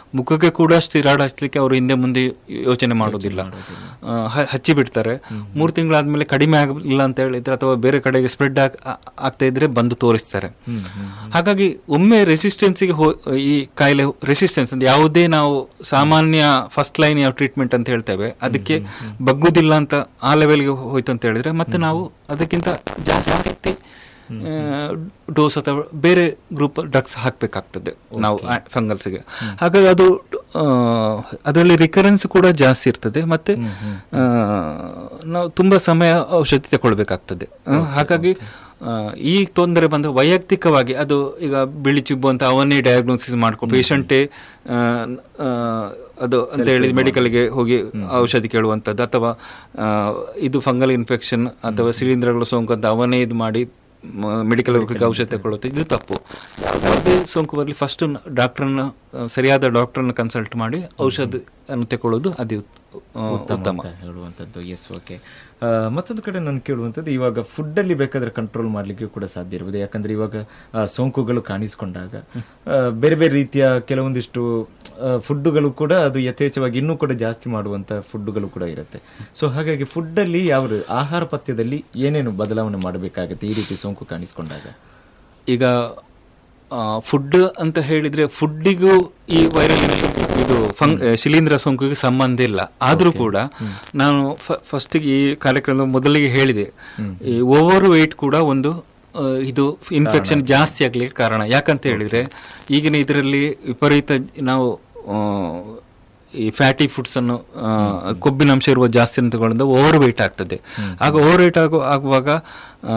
ಮುಖಕ್ಕೆ ಕೂಡ ಸ್ಟಿರಾಯ್ಡ್ ಹಚ್ಚಲಿಕ್ಕೆ ಅವರು ಹಿಂದೆ ಮುಂದೆ ಯೋಚನೆ ಮಾಡೋದಿಲ್ಲ ಆ, ಹ- ಹಚ್ಚಿ ಬಿಡ್ತಾರೆ ಮೂರು ತಿಂಗಳಾದ್ಮೇಲೆ ಕಡಿಮೆ ಆಗಿಲ್ಲ ಅಂತ ಹೇಳಿದ್ರೆ ಅಥವಾ ಬೇರೆ ಕಡೆಗೆ ಸ್ಪ್ರೆಡ್ ಆಗ್ತಾ ಇದ್ರೆ ಬಂದು ತೋರಿಸ್ತಾರೆ ಹಾಗಾಗಿ ಒಮ್ಮೆ ರೆಸಿಸ್ಟೆನ್ಸ್ಗೆ ಈ ಕಾಯಿಲೆ ರೆಸಿಸ್ಟೆನ್ಸ್ ಅಂದ್ರೆ ಯಾವುದೇ ನಾವು ಸಾಮಾನ್ಯ ಫಸ್ಟ್ ಲೈನ್ ಯಾವ ಟ್ರೀಟ್ಮೆಂಟ್ ಅಂತ ಹೇಳ್ತೇವೆ ಅದಕ್ಕೆ ಬಗ್ಗುದಿಲ್ಲ ಅಂತ ಆ ಲೆವೆಲ್ಗೆ ಹೋಯ್ತು ಅಂತ ಹೇಳಿದ್ರೆ ಮತ್ತೆ ನಾವು ಅದಕ್ಕಿಂತ ಜಾಸ್ತಿ ಡೋಸ್ ಅಥವಾ ಬೇರೆ ಗ್ರೂಪ್ ಡ್ರಗ್ಸ್ ಹಾಕಬೇಕಾಗ್ತದೆ ನಾವು ಫಂಗಲ್ಸ್ಗೆ ಹಾಗಾಗಿ ಅದು ಆ, ಅದರಲ್ಲಿ ರಿಕರೆನ್ಸ್ ಕೂಡ ಜಾಸ್ತಿ ಇರ್ತದೆ ಮತ್ತೆ ಆ, ನಾವು ತುಂಬಾ ಸಮಯ ಔಷಧಿ ತಗೊಳ್ಬೇಕಾಗ್ತದೆ ಆ, ಹಾಗಾಗಿ ಆ, ಈ ತೊಂದರೆ ಬಂದು ವೈಯಕ್ತಿಕವಾಗಿ ಅದು ಈಗ ಬಿಳಿ ಚಿಬ್ಬು ಅಂತ ಅವನ್ನೇ ಡಯಾಗ್ನೋಸಿಸ್ ಮಾಡ್ಕೊಂಡು ಪೇಷಂಟೇ ಅದು ಅಂತ ಹೇಳಿ ಮೆಡಿಕಲ್ಗೆ ಹೋಗಿ ಔಷಧಿ ಕೇಳುವಂಥದ್ದು ಅಥವಾ ಆ, ಇದು ಫಂಗಲ್ ಇನ್ಫೆಕ್ಷನ್ ಅಥವಾ ಶಿಲೀಂಧ್ರಗಳ ಸೋಂಕು ಅಂತ ಅವನೇ ಇದು ಮಾಡಿ ಮೆಡಿಕಲ್ ಔಷಧಿ ತಗೊಳ್ಳುತ್ತೆ ಇದು ತಪ್ಪು ಯಾವುದೇ ಸೋಂಕು ಬರಲಿ ಫಸ್ಟ್ ಡಾಕ್ಟರ್ನ ಸರಿಯಾದ ಡಾಕ್ಟರ್ನ ಕನ್ಸಲ್ಟ್ ಮಾಡಿ ಔಷಧ ಅನ್ನು ತಗೊಳ್ಳೋದು ಅದು ಆ, ಉತ್ತಮ ಅಂತ ಹೇಳುವಂಥದ್ದು ಎಸ್ ಓಕೆ ಮತ್ತೊಂದು ಕಡೆ ನಾನು ಕೇಳುವಂಥದ್ದು ಇವಾಗ ಫುಡ್ಡಲ್ಲಿ ಬೇಕಾದ್ರೆ ಕಂಟ್ರೋಲ್ ಮಾಡಲಿಕ್ಕೆ ಕೂಡ ಸಾಧ್ಯ ಇರ್ಬೋದು ಯಾಕಂದ್ರೆ ಇವಾಗ ಆ, ಸೋಂಕುಗಳು ಕಾಣಿಸ್ಕೊಂಡಾಗ ಆ, ಬೇರೆ ಬೇರೆ ರೀತಿಯ ಕೆಲವೊಂದಿಷ್ಟು ಫುಡ್ಡುಗಳು ಕೂಡ ಅದು ಯಥೇಚ್ಛವಾಗಿ ಇನ್ನೂ ಕೂಡ ಜಾಸ್ತಿ ಮಾಡುವಂಥ ಫುಡ್ಡುಗಳು ಕೂಡ ಇರುತ್ತೆ ಸೊ ಹಾಗಾಗಿ ಫುಡ್ಡಲ್ಲಿ ಯಾವ ರೀ- ಆಹಾರ ಪಥ್ಯದಲ್ಲಿ ಏನೇನು ಬದಲಾವಣೆ ಮಾಡಬೇಕಾಗುತ್ತೆ ಈ ರೀತಿ ಸೋಂಕು ಕಾಣಿಸ್ಕೊಂಡಾಗ ಈಗ ಫುಡ್ ಅಂತ ಹೇಳಿದ್ರೆ ಫುಡ್ಡಿಗೂ ಈ ವೈರಲ್ ಇದು ಫಂಗ್ ಶಿಲೀಂಧ್ರ ಸೋಂಕಿಗೆ ಸಂಬಂಧ ಇಲ್ಲ ಆದ್ರೂ ಕೂಡ ನಾನು ಫಸ್ಟ್ ಈ ಕಾರ್ಯಕ್ರಮದ ಮೊದಲಿಗೆ ಹೇಳಿದೆ ಈ ಓವರ್ ವೆಯ್ಟ್ ಕೂಡ ಒಂದು ಆ, ಇದು ಇನ್ಫೆಕ್ಷನ್ ಜಾಸ್ತಿ ಆಗ್ಲಿಕ್ಕೆ ಕಾರಣ ಯಾಕಂತ ಹೇಳಿದ್ರೆ ಈಗಿನ ಇದರಲ್ಲಿ ವಿಪರೀತ ನಾವು ಆ, ಈ ಫ್ಯಾಟಿ ಫುಡ್ಸ್ ಅನ್ನು ಆ, ಕೊಬ್ಬಿನಾಂಶ ಇರುವ ಜಾಸ್ತಿ ಅಂತ ತಗೊಂಡು ಓವರ್ ವೆಯ್ಟ್ ಆಗ್ತದೆ ಆಗ ಓವರ್ ವೆಯ್ಟ್ ಆಗು ಆಗುವಾಗ ಆ,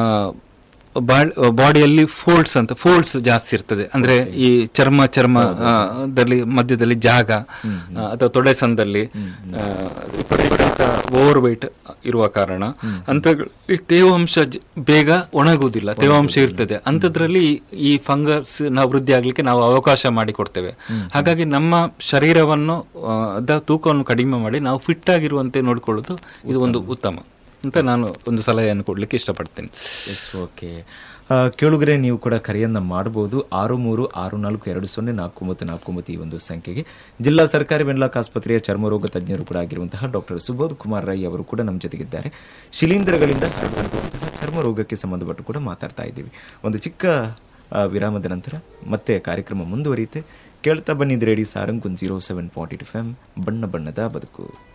ಬಾಡಿಯಲ್ಲಿ ಫೋಲ್ಡ್ಸ್ ಅಂತ ಫೋಲ್ಡ್ಸ್ ಜಾಸ್ತಿ ಇರ್ತದೆ ಅಂದ್ರೆ ಈ ಚರ್ಮ ಚರ್ಮ ಆ, ದಲ್ಲಿ ಮಧ್ಯದಲ್ಲಿ ಜಾಗ ಆ, ಅಥವಾ ತೊಡೆ ಸಂದಲ್ಲಿ ಆ, ವಿಪರೀತ ಓವರ್ ವೆಯ್ಟ್ ಇರುವ ಕಾರಣ ಅಂತ ತೇವಾಂಶ ಜ- ಬೇಗ ಒಣಗುವುದಿಲ್ಲ ತೇವಾಂಶ ಇರ್ತದೆ ಅಂಥದ್ರಲ್ಲಿ ಈ ಫಂಗಸ್ ನಾವು ವೃದ್ಧಿ ಆಗ್ಲಿಕ್ಕೆ ನಾವು ಅವಕಾಶ ಮಾಡಿಕೊಡ್ತೇವೆ ಹಾಗಾಗಿ ನಮ್ಮ ಶರೀರವನ್ನು ಆ, ಅದ ತೂಕವನ್ನು ಕಡಿಮೆ ಮಾಡಿ ನಾವು ಫಿಟ್ ಆಗಿರುವಂತೆ ನೋಡಿಕೊಳ್ಳೋದು ಇದು ಒಂದು ಉತ್ತಮ ಅಂತ ನಾನು ಒಂದು ಸಲಹೆಯನ್ನು ಕೊಡ್ಲಿಕ್ಕೆ ಇಷ್ಟಪಡ್ತೇನೆ ಎಸ್ ಓಕೆ ಕೇಳುಗರೆ ನೀವು ಕೂಡ ಕರೆಯನ್ನ ಮಾಡಬಹುದು ಆರು ಮೂರು ಆರು ನಾಲ್ಕು ಎರಡು ಸೊನ್ನೆ ನಾಲ್ಕು ಒಂಬತ್ತು ನಾಲ್ಕು ಒಂಬತ್ತು ಈ ಒಂದು ಸಂಖ್ಯೆಗೆ ಜಿಲ್ಲಾ ಸರ್ಕಾರಿ ವೆನ್ಲಾಕ್ ಆಸ್ಪತ್ರೆಯ ಚರ್ಮರೋಗ ತಜ್ಞರು ಕೂಡ ಆಗಿರುವಂತಹ ಡಾಕ್ಟರ್ ಸುಬೋಧ್ ಕುಮಾರ್ ರೈ ಅವರು ಕೂಡ ನಮ್ಮ ಜೊತೆಗಿದ್ದಾರೆ ಶಿಲೀಂಧ್ರಗಳಿಂದ ಹರಡುವಂತಹ ಚರ್ಮ ರೋಗಕ್ಕೆ ಸಂಬಂಧಪಟ್ಟು ಕೂಡ ಮಾತಾಡ್ತಾ ಇದ್ದೀವಿ ಒಂದು ಚಿಕ್ಕ ಆ, ವಿರಾಮದ ನಂತರ ಮತ್ತೆ ಕಾರ್ಯಕ್ರಮ ಮುಂದುವರಿಯುತ್ತೆ ಕೇಳ್ತಾ ಬನ್ನಿದ್ರೆ radio Sarang zero seven point eight F M ಬಣ್ಣ ಬಣ್ಣದ ಬದುಕು